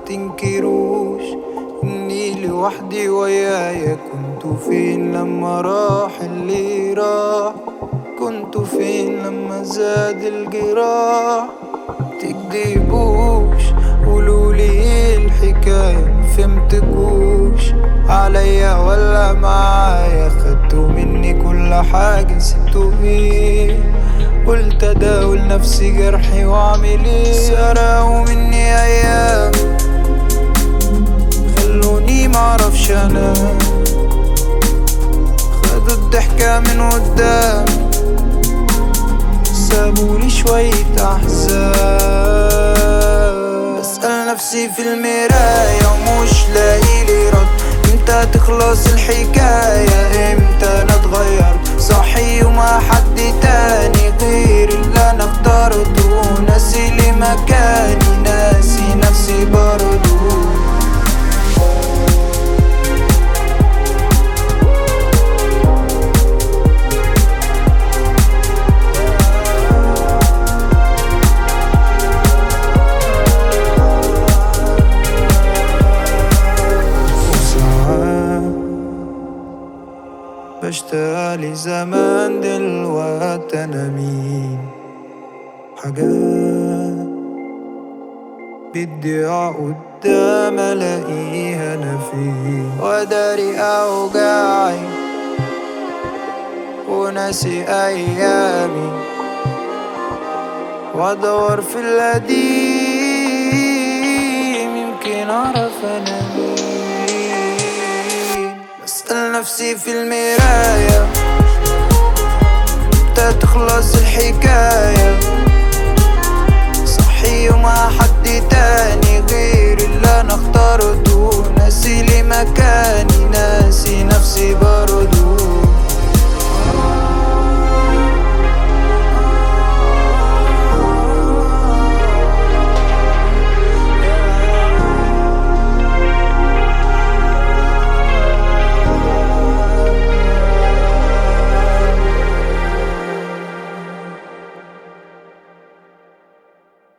تنكروش اني لوحدي ويايا كنتوا فين لما راح اللي راح كنتوا فين لما زاد الجراح تكدبوش قولولي ايه الحكاية مفهمتكوش عليا ولا معايا خدتوا مني كل حاجة سبتوا ايه قلت اداول نفسي جرحي واعمل ايه سرقوا مني ايام خلوني معرفش انام خدوا الضحكة من قدام سابولي شوية أحزان بسأل نفسي في المراية ومش لاقيلي رد امتى تخلص الحكاية امتى انا اتغيرت صحي وما حد تاني غير اللي انا اخترته ناسي لي مكاني ناسي نفسي برضو وساعات بشتغل زمان دلوقت انا مين حاجات بتضيع قدام الاقيها انا فين واداري اوجاعي وناسي ايامي وادور في القديم يمكن اعرف انا مين بسأل نفسي في المراية امتى تخلص الحكاية صحي وما حد تاني غير اللي انا اخترته ناسي